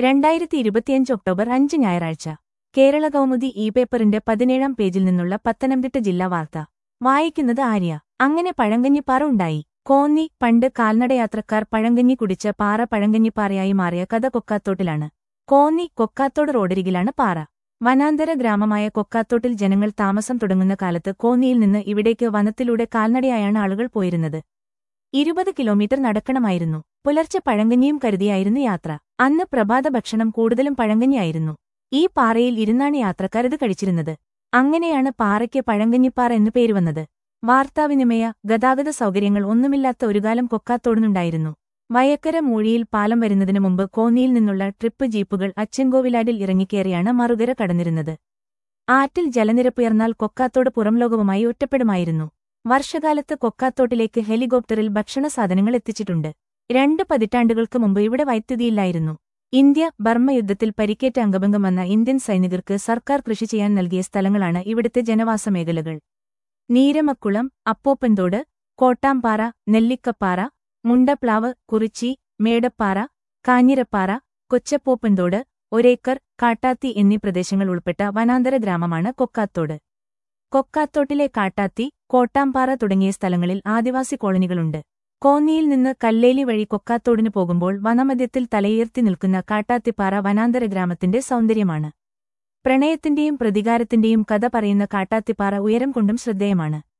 രണ്ടായിരത്തി ഇരുപത്തിയഞ്ച് ഒക്ടോബർ അഞ്ച് ഞായറാഴ്ച കേരള കൗമുദി ഇ പേപ്പറിന്റെ പതിനേഴാം പേജിൽ നിന്നുള്ള പത്തനംതിട്ട ജില്ലാ വാർത്ത വായിക്കുന്നത് ആര്യ അങ്ങനെ പഴങ്കഞ്ഞിപ്പാറ ഉണ്ടായി കോന്നി പണ്ട് കാൽനടയാത്രക്കാർ പഴങ്കഞ്ഞി കുടിച്ച പാറ പഴങ്കഞ്ഞിപ്പാറയായി മാറിയ കഥ കൊക്കാത്തോട്ടിലാണ് കോന്നി കൊക്കാത്തോട് റോഡരികിലാണ് പാറ വനാന്തര ഗ്രാമമായ കൊക്കാത്തോട്ടിൽ ജനങ്ങൾ താമസം തുടങ്ങുന്ന കാലത്ത് കോന്നിയിൽ നിന്ന് ഇവിടേക്ക് വനത്തിലൂടെ കാൽനടയായാണ് ആളുകൾ പോയിരുന്നത് ഇരുപത് കിലോമീറ്റർ നടക്കണമായിരുന്നു പുലർച്ചെ പഴങ്കഞ്ഞിയും കരുതിയായിരുന്നു യാത്ര അന്ന് പ്രഭാത ഭക്ഷണം കൂടുതലും പഴങ്കഞ്ഞിയായിരുന്നു ഈ പാറയിൽ ഇരുന്നാണ് യാത്രക്കാർ ഇത് കഴിച്ചിരുന്നത് അങ്ങനെയാണ് പാറയ്ക്ക് പഴങ്കഞ്ഞിപ്പാറ എന്ന് പേര് വന്നത് വാർത്താവിനിമയ ഗതാഗത സൗകര്യങ്ങൾ ഒന്നുമില്ലാത്ത ഒരുകാലം കൊക്കാത്തോടുന്നുണ്ടായിരുന്നു വയക്കര മൂഴിയിൽ പാലം വരുന്നതിനു മുമ്പ് കോന്നിയിൽ നിന്നുള്ള ട്രിപ്പ് ജീപ്പുകൾ അച്ചൻകോവിലാടിൽ ഇറങ്ങിക്കേറിയാണ് മറുകര കടന്നിരുന്നത് ആറ്റിൽ ജലനിരപ്പുയർന്നാൽ കൊക്കാത്തോട് പുറംലോകവുമായി ഒറ്റപ്പെടുമായിരുന്നു വർഷകാലത്ത് കൊക്കാത്തോട്ടിലേക്ക് ഹെലികോപ്റ്ററിൽ ഭക്ഷണ സാധനങ്ങൾ എത്തിച്ചിട്ടുണ്ട് രണ്ട് പതിറ്റാണ്ടുകൾക്ക് മുമ്പ് ഇവിടെ വൈദ്യുതിയില്ലായിരുന്നു ഇന്ത്യ ബർമ്മ യുദ്ധത്തിൽ പരിക്കേറ്റ അംഗഭംഗം വന്ന ഇന്ത്യൻ സൈനികർക്ക് സർക്കാർ കൃഷി ചെയ്യാൻ നൽകിയ സ്ഥലങ്ങളാണ് ഇവിടുത്തെ ജനവാസ മേഖലകൾ നീരമക്കുളം അപ്പോപ്പൻതോട് കോട്ടാംപാറ നെല്ലിക്കപ്പാറ മുണ്ടപ്ലാവ് കുറിച്ചി മേടപ്പാറ കാഞ്ഞിരപ്പാറ കൊച്ചപ്പോപ്പൻതോട് ഒരേക്കർ കാട്ടാത്തി എന്നീ പ്രദേശങ്ങൾ ഉൾപ്പെട്ട വനാന്തര ഗ്രാമമാണ് കൊക്കാത്തോട് കൊക്കാത്തോട്ടിലെ കാട്ടാത്തി കോട്ടാംപാറ തുടങ്ങിയ സ്ഥലങ്ങളിൽ ആദിവാസി കോളനികളുണ്ട് കോന്നിയിൽ നിന്ന് കല്ലേലി വഴി കൊക്കാത്തോടിന് പോകുമ്പോൾ വനമധ്യത്തിൽ തലയുയർത്തി നിൽക്കുന്ന കാട്ടാത്തിപ്പാറ വനാന്തര ഗ്രാമത്തിന്റെ സൗന്ദര്യമാണ് പ്രണയത്തിന്റെയും പ്രതികാരത്തിന്റെയും കഥ പറയുന്ന കാട്ടാത്തിപ്പാറ ഉയരം കൊണ്ടും ശ്രദ്ധേയമാണ്